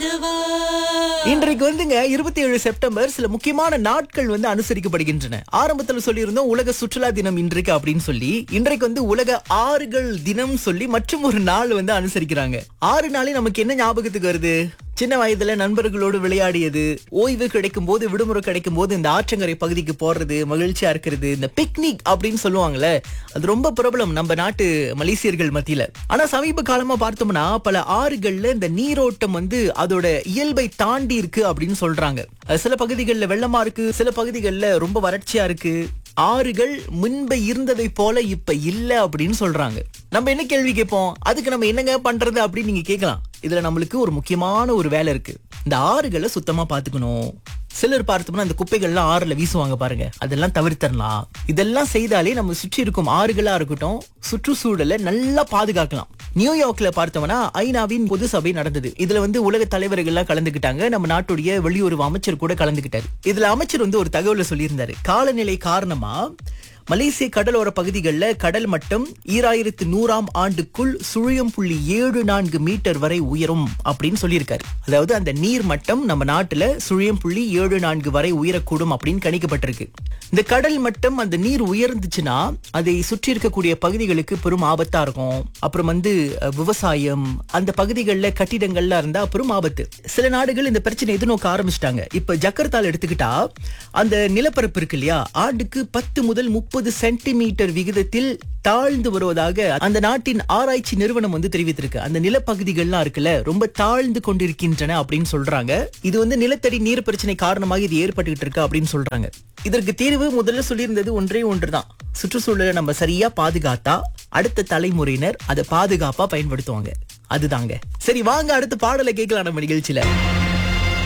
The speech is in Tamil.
சொல்லவா இன்றைக்கு வந்துங்க இருபத்தி ஏழு செப்டம்பர் சில முக்கியமான நாட்கள் வந்து அனுசரிக்கப்படுகின்றன ஆரம்பத்துல சொல்லியிருந்தோம் உலக சுற்றுலா தினம் இன்றைக்கு அப்படின்னு சொல்லி இன்றைக்கு வந்து உலக ஆறுகள் தினம் சொல்லி மற்றும் ஒரு நாள் வந்து அனுசரிக்கிறாங்க ஆறு நாளே நமக்கு என்ன ஞாபகத்துக்கு வருது சின்ன வயதுல நண்பர்களோடு விளையாடியது ஓய்வு கிடைக்கும் போது விடுமுறை கிடைக்கும் போது இந்த ஆற்றங்கரை பகுதிக்கு போறது மகிழ்ச்சியா இருக்கிறது இந்த பிக்னிக் அப்படின்னு சொல்லுவாங்கல்ல அது ரொம்ப பிரபலம் நம்ம நாட்டு மலேசியர்கள் மத்தியில ஆனா சமீப காலமா பார்த்தோம்னா பல ஆறுகள்ல இந்த நீரோட்டம் வந்து அதோட இயல்பை தாண்டி இருக்கு அப்படின்னு சொல்றாங்க அது சில பகுதிகளில் வெள்ளமா இருக்கு சில பகுதிகளில் ரொம்ப வறட்சியா இருக்கு ஆறுகள் முன்பு இருந்ததை போல இப்ப இல்ல அப்படின்னு சொல்றாங்க நம்ம என்ன கேள்வி கேட்போம் அதுக்கு நம்ம என்னங்க பண்றது அப்படின்னு நீங்க கேட்கலாம் இதுல நம்மளுக்கு ஒரு முக்கியமான ஒரு வேலை இருக்கு இந்த ஆறுகளை சுத்தமா பாத்துக்கணும் சிலர் பார்த்தோம்னா இந்த குப்பைகள்லாம் ஆறுல வீசுவாங்க பாருங்க அதெல்லாம் தவிர்த்தரலாம் இதெல்லாம் செய்தாலே நம்ம சுற்றி இருக்கும் ஆறுகளா இருக்கட்டும் சுற்றுச்சூழலை நல்லா பாதுகாக்கலாம் நியூயார்க்ல பார்த்தோம்னா ஐநாவின் பொது சபை நடந்தது இதுல வந்து உலக தலைவர்கள் எல்லாம் கலந்துக்கிட்டாங்க நம்ம நாட்டுடைய வெளியுறவு அமைச்சர் கூட கலந்துக்கிட்டாரு இதுல அமைச்சர் வந்து ஒரு தகவலை சொல்லியிருந்தாரு காலநிலை காரணமா மலேசிய கடலோர பகுதிகளில் கடல் மட்டம் ஈராயிரத்து நூறாம் ஆண்டுக்குள் சுழியம் புள்ளி ஏழு நான்கு மீட்டர் வரை உயரும் அப்படின்னு சொல்லியிருக்காரு அதாவது அந்த நீர் மட்டம் நம்ம நாட்டுல சுழியம் புள்ளி ஏழு நான்கு வரை உயரக்கூடும் அப்படின்னு கணிக்கப்பட்டிருக்கு இந்த கடல் மட்டம் அந்த நீர் உயர்ந்துச்சுன்னா அதை சுற்றி இருக்கக்கூடிய பகுதிகளுக்கு பெரும் ஆபத்தா இருக்கும் அப்புறம் வந்து அஹ், விவசாயம் அந்த பகுதிகளில் கட்டிடங்கள்லாம் இருந்தா பெரும் ஆபத்து சில நாடுகள் இந்த பிரச்சனை எதிர்நோக்க ஆரம்பிச்சிட்டாங்க இப்ப ஜக்கர்த்தால எடுத்துக்கிட்டா அந்த நிலப்பரப்பு இருக்கு இல்லையா ஆண்டுக்கு பத்து முதல் முப்பது சென்டிமீட்டர் விகிதத்தில் தாழ்ந்து வருவதாக அந்த நாட்டின் ஆராய்ச்சி நிறுவனம் வந்து தெரிவித்திருக்கு அந்த நிலப்பகுதிகள்லாம் இருக்குல்ல ரொம்ப தாழ்ந்து கொண்டிருக்கின்றன அப்படின்னு சொல்றாங்க இது வந்து நிலத்தடி நீர் பிரச்சனை காரணமாக இது ஏற்பட்டுக்கிட்டு இருக்கு அப்படின்னு சொல்றாங்க இதற்கு தீர்வு முதல்ல சொல்லியிருந்தது ஒன்றே ஒன்றுதான் சுற்றுச்சூழலை நம்ம சரியா பாதுகாத்தா அடுத்த தலைமுறையினர் அதை பாதுகாப்பா பயன்படுத்துவாங்க அதுதாங்க சரி வாங்க அடுத்த பாடலை கேட்கலாம் நம்ம நிகழ்ச்சியில